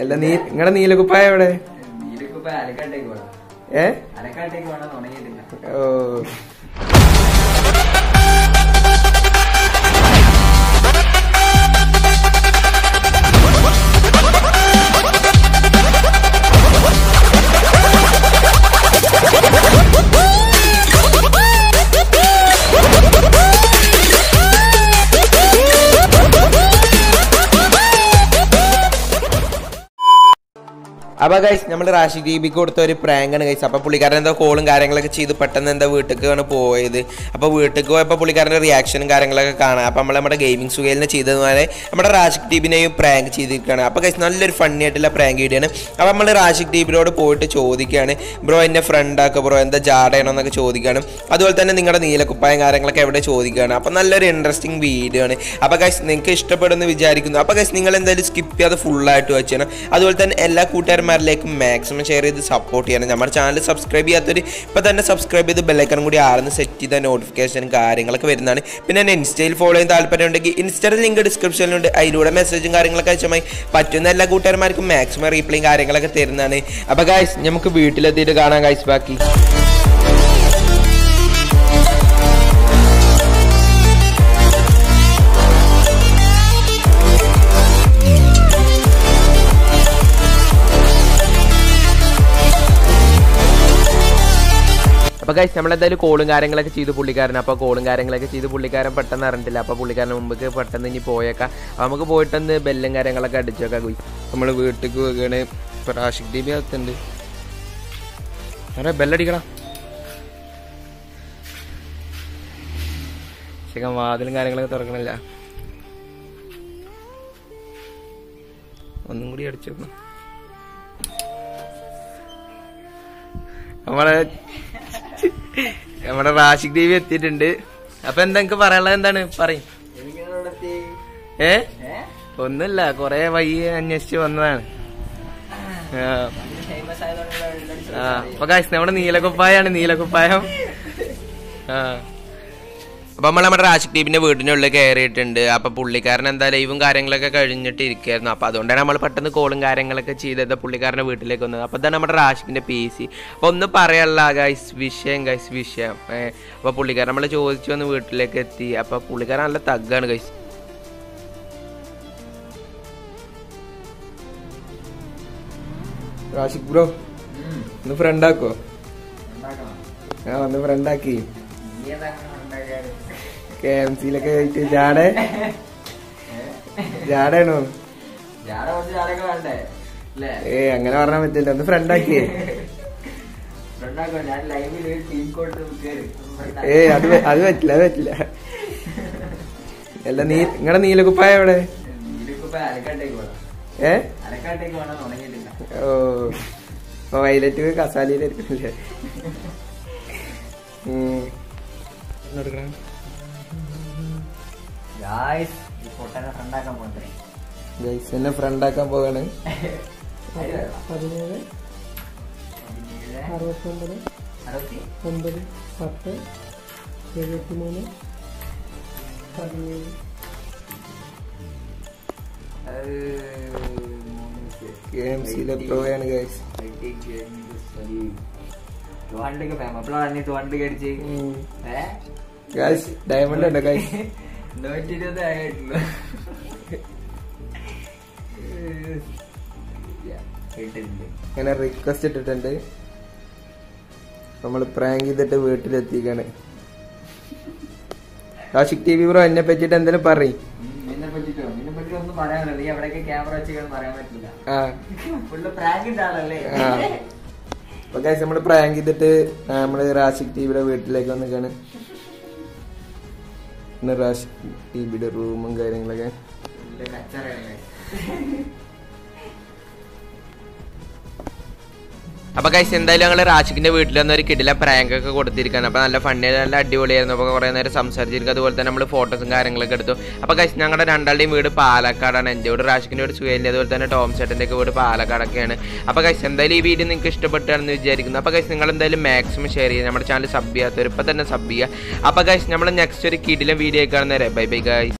അല്ല നീ നിങ്ങളുടെ നീലക്കുപ്പായ എവിടെ നീലക്കുപ്പ അരക്കാട്ടേക്ക് വേണം ഏ അരക്കാട്ടേക്ക് വേണം ഉണങ്ങിയിട്ടില്ല ഓ അപ്പൊ ഗൈസ് നമ്മൾ റാഷി ദീപിക്ക് കൊടുത്ത ഒരു prank ആണ് ഗൈസ് അപ്പൊ പുള്ളിക്കാരൻ എന്തോ കോളും കാര്യങ്ങളൊക്കെ ചെയ്ത് പെട്ടെന്ന് എന്താ വീട്ടിലേക്കാണ് പോയത് അപ്പൊ വീട്ടിലേക്ക് പോയപ്പോൾ പുള്ളിക്കാരൻ്റെ റിയാക്ഷനും കാര്യങ്ങളൊക്കെ കാണാം അപ്പൊ നമ്മൾ നമ്മുടെ ഗെയിമിംഗ് സുഖയിൽ ചെയ്തതുപോലെ നമ്മുടെ റാഷിക് ടീബിനെയും പ്രാങ്ക് ചെയ്തിരിക്കുകയാണ് അപ്പൊ ഗൈസ് നല്ലൊരു ഫണ്ണി ആയിട്ടുള്ള പ്രാങ്ക് വീഡിയോ ആണ് അപ്പൊ നമ്മൾ റാഷിക് ടീബിനോട് പോയിട്ട് ചോദിക്കുകയാണ് ബ്രോ എന്നെ ഫ്രണ്ട് ആക്കുക ബ്രോ എന്താ ജാടയണോ എന്നൊക്കെ ചോദിക്കുകയാണ് അതുപോലെ തന്നെ നിങ്ങളുടെ നീലക്കുപ്പായം കാര്യങ്ങളൊക്കെ എവിടെ ചോദിക്കുകയാണ് അപ്പൊ നല്ലൊരു ഇൻട്രസ്റ്റിംഗ് വീഡിയോ ആണ് അപ്പൊ ഗൈസ് നിങ്ങൾക്ക് ഇഷ്ടപ്പെടുമെന്ന് വിചാരിക്കുന്നു അപ്പൊ ഗൈസ് നിങ്ങൾ എന്തായാലും സ്കിപ്പ് ചെയ്യാതെ ഫുള്ളായിട്ട് വെച്ചാണ് അതുപോലെ തന്നെ എല്ലാ കൂട്ടുകാരന്മാരിലേക്കും മാക്സിമം ഷെയർ ചെയ്ത് സപ്പോർട്ട് ചെയ്യണം നമ്മുടെ ചാനൽ സബ്സ്ക്രൈബ് ചെയ്യാത്തൊരു ഇപ്പോൾ തന്നെ സബ്സ്ക്രൈബ് ചെയ്ത് ബെല്ലൈക്കണും കൂടി ആർന്ന് സെറ്റ് ചെയ്ത നോട്ടിഫിക്കേഷൻ കാര്യങ്ങളൊക്കെ വരുന്നതാണ് പിന്നെ എന്നെ ഇൻസ്റ്റയിൽ ഫോളോ ചെയ്യാൻ താല്പര്യം ഉണ്ടെങ്കിൽ ഇൻസ്റ്റയുടെ ലിങ്ക് ഡിസ്ക്രിപ്ഷനിലുണ്ട് അതിലൂടെ മെസ്സേജും കാര്യങ്ങളൊക്കെ അയച്ചുമായി പറ്റുന്ന എല്ലാ കൂട്ടുകാരന്മാർക്കും മാക്സിമം റീപ്ലൈയും കാര്യങ്ങളൊക്കെ തരുന്നതാണ് അപ്പോൾ ഗായ്സ് നമുക്ക് വീട്ടിലെത്തിയിട്ട് കാണാം ഗായ്സ് ബാക്കി അപ്പോൾ ഗൈസ് നമ്മളെന്തായാലും കോളും കാര്യങ്ങളൊക്കെ ചെയ്ത് പുള്ളിക്കാരൻ അപ്പോൾ കോളും കാര്യങ്ങളൊക്കെ ചെയ്ത് പുള്ളിക്കാരൻ പെട്ടെന്ന് അറിഞ്ഞിട്ടില്ല അപ്പോൾ പുള്ളിക്കാരൻ മുമ്പ് പെട്ടെന്ന് ഇനി പോയേക്കാം അപ്പോൾ നമുക്ക് പോയിട്ടൊന്ന് ബെല്ലും കാര്യങ്ങളൊക്കെ അടിച്ചേക്കാം ഗുയി നമ്മൾ വീട്ടിലേക്ക് പോവുകയാണ് ഇപ്പോൾ റാഷിക് ദീപി അകത്തുണ്ട് അതെ ബെല്ലടിക്കണം ശരിക്കും വാതിലും കാര്യങ്ങളൊക്കെ തുറക്കണില്ല ഒന്നും കൂടി അടിച്ചു നോക്കണം നമ്മളെ നമ്മുടെ റാഷിക് ദേവി എത്തിയിട്ടുണ്ട് അപ്പൊ എന്താ എനിക്ക് പറയാനുള്ളത് എന്താണ് പറയും ഏ ഒന്നുമില്ല കൊറേ വയ്യ അന്വേഷിച്ച് വന്നതാണ് ആ. ഫേമസ് ആയതുകൊണ്ട് ആ അപ്പൊ കാശ് നമ്മുടെ നീലക്കുപ്പായാണ് നീലക്കുപ്പായം ആ അപ്പൊ നമ്മൾ നമ്മുടെ റാഷിക് ടീമിന്റെ വീടിനുള്ളിൽ കയറിയിട്ടുണ്ട് അപ്പൊ പുള്ളിക്കാരൻ എന്താ ലൈവും കാര്യങ്ങളൊക്കെ കഴിഞ്ഞിട്ട് ഇരിക്കായിരുന്നു അപ്പൊ അതുകൊണ്ടാണ് നമ്മൾ പെട്ടെന്ന് കോളും കാര്യങ്ങളൊക്കെ ചെയ്തത് പുള്ളിക്കാരന്റെ വീട്ടിലേക്ക് വന്നത് അപ്പൊ ഇതാണ് നമ്മുടെ റാഷിക്കിന്റെ പി സി അപ്പൊ ഒന്ന് പറയല്ല ഗൈസ് വിഷയം ഗൈസ് വിഷയം ഏഹ് അപ്പൊ പുള്ളിക്കാരൻ നമ്മൾ ചോദിച്ചു വന്ന് വീട്ടിലേക്ക് എത്തി അപ്പൊ പുള്ളിക്കാരൻ നല്ല തഗ്ഗാണ് ഗൈസ് റാഷിക് ബ്രോ ഒന്ന് ഫ്രണ്ടാക്കോ ഉണ്ടാക്കണം ആ ഒന്ന് ഫ്രണ്ടാക്കി നീ എന്താ ഉണ്ടാക്കാറ് കെ എം സിയിലൊക്കെ ആയിട്ട് ജാടെ ജാടയാണോ ജാട കുറച്ച് ജാടൊക്കെ വേണ്ടേ അല്ലേ ഏ അങ്ങനെ പറഞ്ഞാൽ പറ്റില്ല ഒന്ന് ഫ്രണ്ടാക്കിയേ ഉണ്ടാക്കോ ഞാൻ ലൈവില് ടീം കോട്ട് കയറി ഏ അത് പ- അത് പറ്റില്ല അത് പറ്റില്ല അല്ല നീ നിങ്ങളുടെ നീലക്കുപ്പായ എവിടെ നീലക്കുപ്പ അരക്കാട്ടേക്ക് വേണം ഏ അരക്കാട്ടേക്ക് വേണം ഉണങ്ങിയിട്ടില്ല ഓ അപ്പൊ വൈലറ്റ് കസാലിയിലായിരിക്കില്ലേ ഗായ്സ് ഈ പൊട്ടനെ ഫ്രണ്ടാക്കാൻ പോകണ്ടേ ഗൈസ് എന്നെ ഫ്രണ്ടാക്കാൻ പോവാണ് പതിനേഴ് പതിനേഴ് അറുപത്തൊമ്പത് അറുപത്തി ഒമ്പത് പത്ത് എഴുപത്തി മൂന്ന് പതിനേഴ് കെ എം സിയിലെ പ്രോയാണ് ഗൈസ് ടു ഹൺഡ്രഡ് ഫേമ അപ്പോഴാണ് ടു ഹൺഡ്രഡ് അടിച്ച് ഏ ഗൈസ് ഡയമണ്ട് ഉണ്ടോ ഗൈസ് നൂറ്റി ഇരുപത് ആയിട്ടുള്ളൂ കിട്ടുന്നുണ്ട് അങ്ങനെ റിക്വസ്റ്റ് ഇട്ടിട്ടുണ്ട് നമ്മൾ പ്രാങ്ക് ചെയ്തിട്ട് വീട്ടിലെത്തിക്കാണ് ആഷിക് ടി വി ബ്രോ എന്നെ പറ്റിയിട്ട് എന്തെങ്കിലും പറയും നിന്നെ പറ്റിട്ടോ നിന്നെ പറ്റി ഒന്നും പറയാനില്ല നീ എവിടെയൊക്കെ ക്യാമറ വെച്ചിട്ട് പറയാൻ പറ്റില്ല ആ ഫുള്ള് പ്രാങ്കിന്റെ ആളല്ലേ ആ. അപ്പൊ ഗൈസ് നമ്മൾ പ്രാങ്ക് ചെയ്തിട്ട് നമ്മള് റാഷിക് ടിവിയുടെ വീട്ടിലേക്ക് വന്നിക്കാണ് പിന്നെ റാഷിക് ടിവിയുടെ റൂമും കാര്യങ്ങളൊക്കെ ഫുള്ള് കച്ചറയാണ് അപ്പൊ ഗൈസ് എന്തായാലും ഞങ്ങൾ റാഷിക്കിന്റെ വീട്ടിൽ വന്ന ഒരു കിടില പ്രാങ്ക് ഒക്കെ കൊടുത്തിരിക്കുകയാണ് അപ്പൊ നല്ല ഫണ്ണി നല്ല അടിപൊളിയായിരുന്നു അപ്പൊ കുറെ നേരം സംസാരിച്ചിരിക്കും അതുപോലെ തന്നെ നമ്മൾ ഫോട്ടോസും കാര്യങ്ങളൊക്കെ എടുത്തു അപ്പൊ ഗൈസ് ഞങ്ങളുടെ രണ്ടാളുടെയും വീട് പാലക്കാടാണ് എൻ്റെ വീട് റാഷിക്കിന്റെ വീട് സുഖയില്ല അതുപോലെ തന്നെ ടോം ചേട്ടൻ്റെ ഒക്കെ വീട് പാലക്കാടൊക്കെയാണ് അപ്പൊ ഗൈസ് എന്തായാലും ഈ വീഡിയോ നിങ്ങൾക്ക് ഇഷ്ടപ്പെട്ടാണെന്ന് വിചാരിക്കുന്നു അപ്പൊ ഗൈസ് നിങ്ങൾ എന്തായാലും മാക്സിമം ഷെയർ ചെയ്യുക നമ്മുടെ ചാനൽ സബ് ചെയ്യാത്തവർ ഇപ്പൊ തന്നെ സബ് ചെയ്യുക അപ്പൊ ഗൈസ് നമ്മൾ നെക്സ്റ്റ് ഒരു കിടിലം വീഡിയോ കാണുന്നവരെ ബൈ ബൈ ഗൈസ്